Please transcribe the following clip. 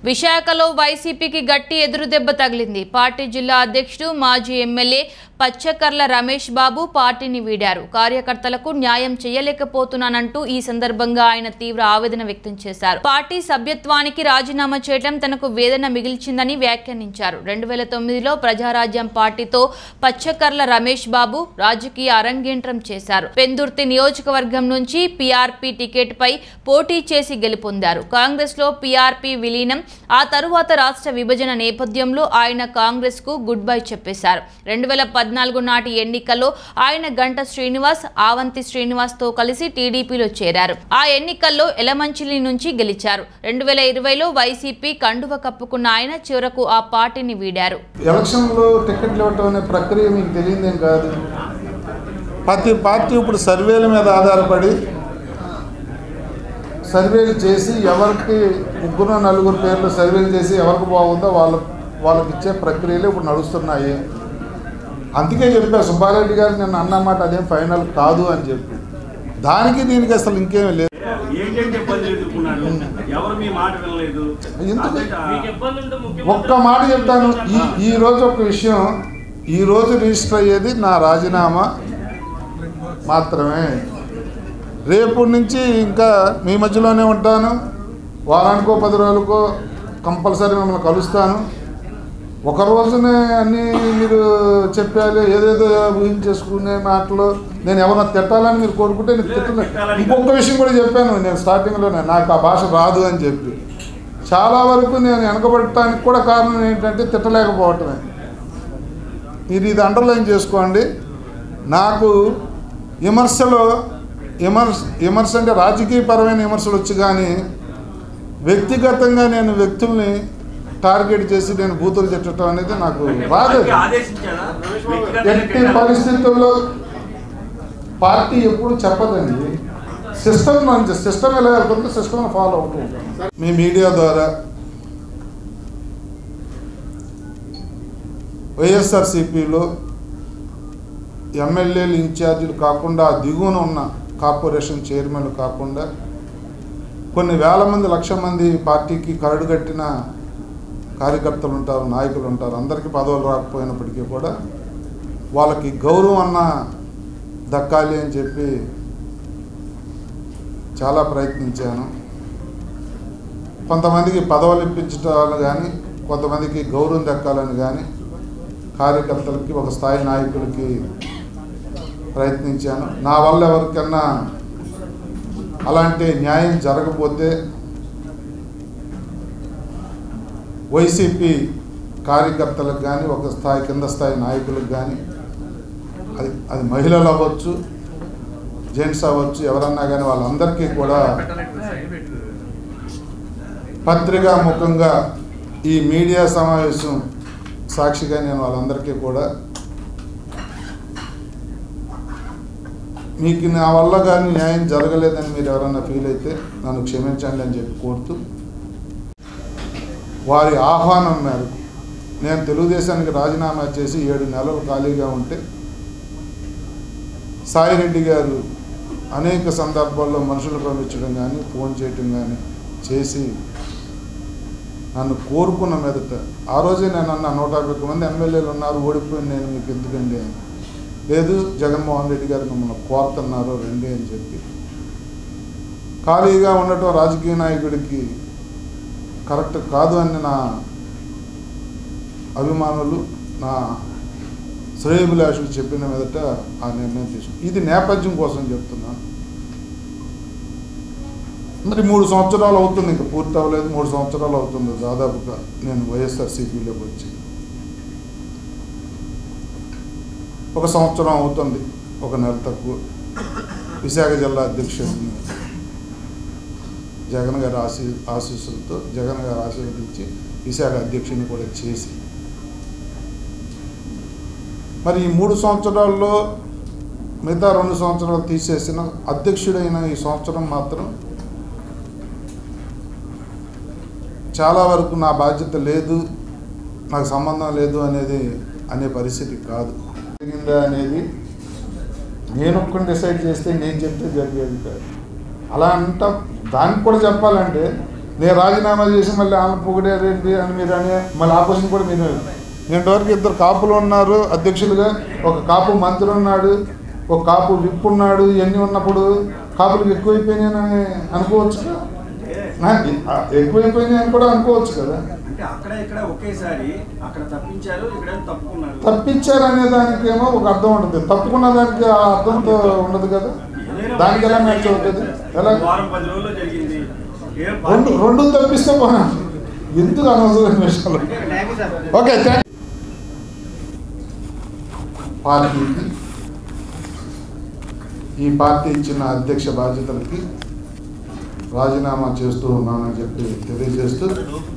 విశాఖలో వైసీపీకి గట్టి ఎదురుదెబ్బ తగిలింది పార్టీ జిల్లా అధ్యక్షుడు మాజీ ఎమ్మెల్యే పచ్చకర్ల రమేష్ బాబు పార్టీని వీడారు కార్యకర్తలకు న్యాయం చేయలేకపోతున్నానంటూ ఈ సందర్భంగా ఆయన తీవ్ర ఆవేదన వ్యక్తం చేశారు పార్టీ సభ్యత్వానికి రాజీనామా చేయడం తనకు వేదన మిగిల్చిందని వ్యాఖ్యానించారు రెండు వేల తొమ్మిదిలో ప్రజారాజ్యం పార్టీతో పచ్చకర్ల రమేష్ బాబు రాజకీయ అరంగేట్రం చేశారు పెందుర్తి నియోజకవర్గం నుంచి పీఆర్పీ టికెట్ పై పోటీ చేసి గెలుపొందారు కాంగ్రెస్ లో పీఆర్పీ విలీనం ఆ తరువాత రాష్ట్ర విభజన నేపథ్యంలో ఆయన కాంగ్రెస్ కు గుడ్ బై చెప్పేశారు రెండు వేల పద్నాలుగు నాటి ఎన్నికల్లో ఆయన గంట శ్రీనివాస్ ఆవంతి శ్రీనివాస్ తో కలిసి టీడీపీలో చేరారు ఆ ఎన్నికల్లో ఎలమంచిలి నుంచి గెలిచారు రెండు వేల ఇరవైలో వైసీపీ కండువ కప్పుకున్న ఆయన చివరకు ఆ పార్టీని వీడారు ఎలక్షన్లో టికెట్లు ఇవ్వటం అనే ప్రక్రియ మీకు తెలియదేం కాదు ప్రతి పార్టీ ఇప్పుడు సర్వేల మీద ఆధారపడి సర్వేలు చేసి ఎవరికి ముగ్గురు నలుగురు పేర్లు సర్వేలు చేసి ఎవరికి బాగుందో వాళ్ళ వాళ్ళకి ఇచ్చే ప్రక్రియలు ఇప్పుడు నడుస్తున్నాయి అందుకే చెప్పా సుబ్బారెడ్డి గారు నేను అన్నమాట అదేం ఫైనల్ కాదు అని చెప్పి దానికి దీనికి అసలు ఇంకేమీ లేదు ఏంటంటే ఇబ్బందులు ఎదుర్కొన్నాడు ఎవరు మీ మాట వినలేదు ఎందుకు? అదే, ఆ, ఒక్క మాట చెప్తాను ఈ ఈ రోజు ఒక విషయం ఈ రోజు రిజిస్టర్ అయ్యేది నా రాజీనామా మాత్రమే రేపు నుంచి ఇంకా మీ మధ్యలోనే ఉంటాను వారానికో పది రోజులకో కంపల్సరీ మిమ్మల్ని కలుస్తాను ఒక రోజునే అన్నీ మీరు చెప్పాలి ఏదేదో ఊహించేసుకునే మాటలు నేను ఎవరన్నా తిట్టాలని మీరు కోరుకుంటే నేను తిట్టలేదు ఇంకొక విషయం కూడా చెప్పాను నేను స్టార్టింగ్లోనే నాకు ఆ భాష రాదు అని చెప్పి చాలా వరకు నేను వెనకబడటానికి కూడా కారణం ఏంటంటే తిట్టలేకపోవటమే మీరు ఇది అండర్లైన్ చేసుకోండి నాకు విమర్శలో విమర్శ విమర్శ అంటే రాజకీయపరమైన విమర్శలు వచ్చి కానీ వ్యక్తిగతంగా నేను వ్యక్తుల్ని టార్గెట్ చేసి నేను బూతులు తిట్టడం అనేది నాకు రాదు పార్టీ ఆదేశించారా వ్యక్తిగతంగా ఎట్టి తిట్టారా? పరిస్థితుల్లో పార్టీ ఎప్పుడు చెప్పదండి సిస్టమ్ నుంచి సిస్టమ్ ఎలా వెళ్తుందో సిస్టమ్ ఫాలో అవుతూ ఉంటాం మీ మీడియా ద్వారా వైఎస్ఆర్సిపిలో ఎమ్మెల్యేలు ఇన్ఛార్జీలు కాకుండా ఆ దిగువన ఉన్న కార్పొరేషన్ చైర్మన్లు కాకుండా కొన్ని వేల మంది లక్ష మంది పార్టీకి కరడు కట్టిన కార్యకర్తలు ఉంటారు నాయకులు ఉంటారు అందరికీ పదవులు రాకపోయినప్పటికీ కూడా వాళ్ళకి గౌరవం అన్న దక్కాలి అని చెప్పి చాలా ప్రయత్నించాను కొంతమందికి పదవులు ఇప్పించటాలు కానీ కొంతమందికి గౌరవం దక్కాలని కానీ కార్యకర్తలకి ఒక స్థాయి నాయకులకి ప్రయత్నించాను నా వల్ల ఎవరికన్నా అలాంటి న్యాయం జరగకపోతే వైసీపీ కార్యకర్తలకు కానీ ఒక స్థాయి కింద స్థాయి నాయకులకు కానీ అది అది మహిళలు అవ్వచ్చు జెంట్స్ అవ్వచ్చు ఎవరన్నా కానీ వాళ్ళందరికీ కూడా పత్రికా ముఖంగా ఈ మీడియా సమావేశం సాక్షిగా నేను వాళ్ళందరికీ కూడా మీకు నా వల్ల కానీ న్యాయం జరగలేదని మీరు ఎవరన్నా ఫీల్ అయితే నన్ను క్షమించండి అని చెప్పి కోరుతూ వారి ఆహ్వానం మేరకు నేను తెలుగుదేశానికి రాజీనామా చేసి ఏడు నెలలు ఖాళీగా ఉంటే సాయిరెడ్డి గారు అనేక సందర్భాల్లో మనుషులు పంపించడం కానీ ఫోన్ చేయటం కానీ చేసి నన్ను కోరుకున్న మీదట ఆ రోజే నేను అన్న నూట యాభై ఒక్క మంది ఎమ్మెల్యేలు ఉన్నారు ఓడిపోయింది నేను మీకు ఎందుకండి అని లేదు జగన్మోహన్ రెడ్డి గారు మిమ్మల్ని కోరుతున్నారు రండి అని చెప్పి ఖాళీగా ఉండటం రాజకీయ నాయకుడికి కరెక్ట్ కాదు అని నా అభిమానులు నా శ్రేయభిలాషులు చెప్పిన మీదట ఆ నిర్ణయం తీసుకు ఇది నేపథ్యం కోసం చెప్తున్నాను మరి మూడు సంవత్సరాలు అవుతుంది ఇంకా పూర్తి అవ్వలేదు మూడు సంవత్సరాలు అవుతుంది దాదాపుగా నేను వైఎస్ఆర్సీపీలోకి వచ్చి ఒక సంవత్సరం అవుతుంది ఒక నెల తక్కువ విశాఖ జిల్లా అధ్యక్షుడిని జగన్ గారి ఆశీ ఆశీస్సులతో జగన్ గారు ఆశీర్వదించి విశాఖ అధ్యక్షుని కూడా చేసి మరి ఈ మూడు సంవత్సరాల్లో మిగతా రెండు సంవత్సరాలు తీసేసిన అధ్యక్షుడైన ఈ సంవత్సరం మాత్రం చాలా వరకు నా బాధ్యత లేదు నాకు సంబంధం లేదు అనేది అనే పరిస్థితి కాదు జరిగిందా అనేది నేను ఒక్కని డిసైడ్ చేస్తే నేను చెప్తే జరిగేది కాదు అలా అంట దానికి కూడా చెప్పాలంటే నేను రాజీనామా చేసి మళ్ళీ ఆమె పొగిడారేంటి అని మీరు అని మళ్ళీ ఆపోజిషన్ కూడా మీరు నేను వరకు ఇద్దరు కాపులు ఉన్నారు అధ్యక్షులుగా ఒక కాపు మంత్రి ఉన్నాడు ఒక కాపు విప్ ఉన్నాడు ఇవన్నీ ఉన్నప్పుడు కాపులకు ఎక్కువైపోయినాయని అనుకోవచ్చు కదా నాకు ఎక్కువైపోయినాయి అని కూడా అనుకోవచ్చు కదా అంటే అక్కడ ఇక్కడ ఒకేసారి అక్కడ తప్పించారు ఇక్కడ తప్పుకున్నారు తప్పించారు అనే దానికేమో ఒక అర్థం ఉంటుంది తప్పుకున్న దానికి ఆ అర్థంతో ఉండదు కదా ఏదైనా దానికి ఎలా ఒకేసారి మ్యాచ్ అవుతుంది ఎలా వారం పది రోజుల్లో జరిగింది ఏ రెండు పార్టీ రెండు తప్పిస్తే పోనా ఎందుకు అనవసరమైన విషయాలు ఓకే థ్యాంక్ పార్టీకి ఈ పార్టీ ఇచ్చిన అధ్యక్ష బాధ్యతలకి రాజీనామా చేస్తూ ఉన్నానని చెప్పి తెలియజేస్తూ